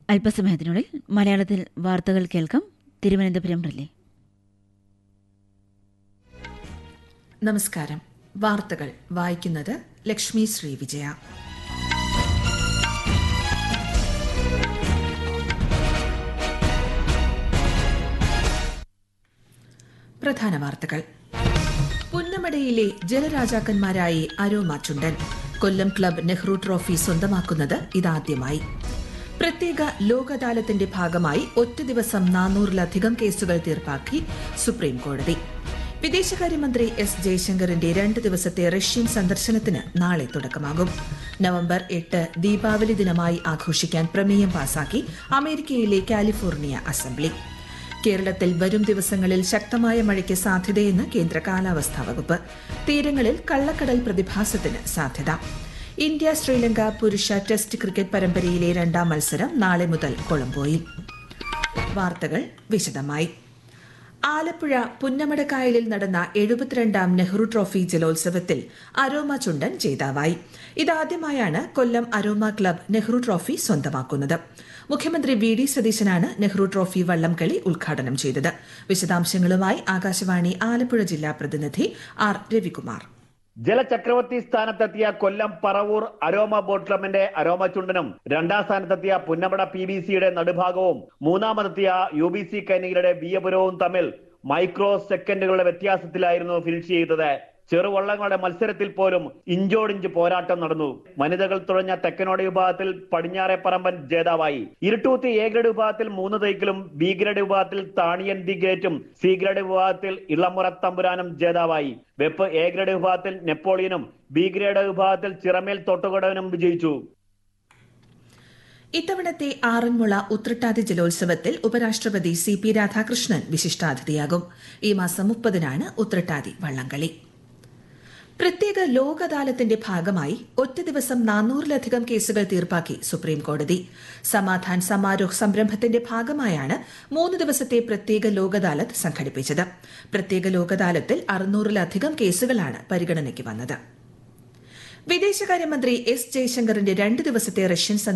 അല്പസമയത്തിനുള്ളിൽ മലയാളത്തിൽ വാർത്തകൾ കേൾക്കാം തിരുവനന്തപുരം റിലേ നമസ്കാരം വാർത്തകൾ വായിക്കുന്നത് ലക്ഷ്മി ശ്രീ വിജയ പ്രധാന വാർത്തകൾ പുന്നമടയിലെ ജലരാജാക്കന്മാരായി Aroma Chundan Kollam club Nehru trophy സ്വന്തമാക്കുന്നത് ഇതാദ്യമായി പ്രത്യേക ലോക് അദാലത്തിന്റെ ഭാഗമായി ഒറ്റ ദിവസം നാനൂറിലധികം കേസുകൾ തീർപ്പാക്കി സുപ്രീം കോടതി വിദേശകാര്യമന്ത്രി എസ് ജയശങ്കറിന്റെ രണ്ട് ദിവസത്തെ റഷ്യൻ സന്ദർശനത്തിന് നാളെ തുടക്കമാകും നവംബർ എട്ട് ദീപാവലി ദിനമായി ആഘോഷിക്കാൻ പ്രമേയം പാസാക്കി അമേരിക്കയിലെ കാലിഫോർണിയ അസംബ്ലി കേരളത്തിൽ വരും ദിവസങ്ങളിൽ ശക്തമായ മഴയ്ക്ക് സാധ്യതയെന്ന് കേന്ദ്ര കാലാവസ്ഥാ വകുപ്പ് തീരങ്ങളിൽ കള്ളക്കടൽ പ്രതിഭാസത്തിന് സാധ്യത ഇന്ത്യ ശ്രീലങ്ക പുരുഷ ടെസ്റ്റ് ക്രിക്കറ്റ് പരമ്പരയിലെ രണ്ടാം മത്സരം നാളെ മുതൽ കൊളംബോയിൽ വാർത്തകൾ വിശദമായി ആലപ്പുഴ പുന്നമടക്കായലിൽ നടന്ന എഴുപത്തിരണ്ടാം നെഹ്റു ട്രോഫി ജലോത്സവത്തിൽ അരോമ ചുണ്ടൻ ജേതാവായി ഇതാദ്യമായാണ് Kollam Aroma club Nehru trophy സ്വന്തമാക്കുന്നത് മുഖ്യമന്ത്രി വി ഡി സതീശനാണ് നെഹ്റു ട്രോഫി വള്ളംകളി ഉദ്ഘാടനം ചെയ്തത് വിശദാംശങ്ങളുമായി ആകാശവാണി ആലപ്പുഴ ജില്ലാ പ്രതിനിധി ആർ രവികുമാർ ജലചക്രവർത്തി സ്ഥാനത്തെത്തിയ കൊല്ലം പറവൂർ അരോമ ബോട്ട് ക്ലബിന്റെ അരോമ ചുണ്ടനും രണ്ടാം സ്ഥാനത്തെത്തിയ പുന്നമട പി ബി സിയുടെ നടുഭാഗവും മൂന്നാമതെത്തിയ യു ബി സി കൈനികരുടെ ബിയപുരവും തമ്മിൽ മൈക്രോ സെക്കൻഡുകളുടെ വ്യത്യാസത്തിലായിരുന്നു ഫിനിഷ് ചെയ്തത് ചെറുവള്ളങ്ങളുടെ മത്സരത്തിൽ പോലും ഇഞ്ചോടിഞ്ച് പോരാട്ടം നടന്നു വനിതകൾ തുഴഞ്ഞ തെക്കനോട് വിഭാഗത്തിൽ പടിഞ്ഞാറെ പറമ്പൻ ജേതാവായി ഇരുട്ടൂത്തി എ ഗ്രേഡ് വിഭാഗത്തിൽ മൂന്ന് തൈക്കിലും ബി ഗ്രേഡ് വിഭാഗത്തിൽ താണിയൻ ദി ഗ്രേറ്റും സി ഗ്രേഡ് വിഭാഗത്തിൽ ഇളമുറ തമ്പുരാനും ജേതാവായി വെപ്പ് എ ഗ്രേഡ് വിഭാഗത്തിൽ നെപ്പോളിയനും ബി ഗ്രേഡ് വിഭാഗത്തിൽ ചിറമേൽ തൊട്ടുകടവനും വിജയിച്ചു ഇത്തവണത്തെ ആറന്മുള ഉത്രട്ടാതി ജലോത്സവത്തിൽ ഉപരാഷ്ട്രപതി സി പി രാധാകൃഷ്ണൻ വിശിഷ്ടാതിഥിയാകും ഈ മാസം മുപ്പതിനാണ് ഉത്രട്ടാതി വള്ളംകളി പ്രത്യേക ലോക് അദാലത്തിന്റെ ഭാഗമായി ഒറ്റ ദിവസം നാനൂറിലധികം കേസുകൾ തീർപ്പാക്കി സുപ്രീം കോടതി സമാധാൻ സമാരോഹ് സംരംഭത്തിന്റെ ഭാഗമായാണ് മൂന്ന് ദിവസത്തെ പ്രത്യേക ലോക് അദാലത്ത് സംഘടിപ്പിച്ചത് പ്രത്യേക ലോക് അദാലത്തിൽ അറുന്നൂറിലധികം കേസുകളാണ് പരിഗണനയ്ക്ക് വന്നത് വിദേശകാര്യമന്ത്രി എസ് ജയശങ്കറിന്റെ രണ്ട് ദിവസത്തെ റഷ്യൻ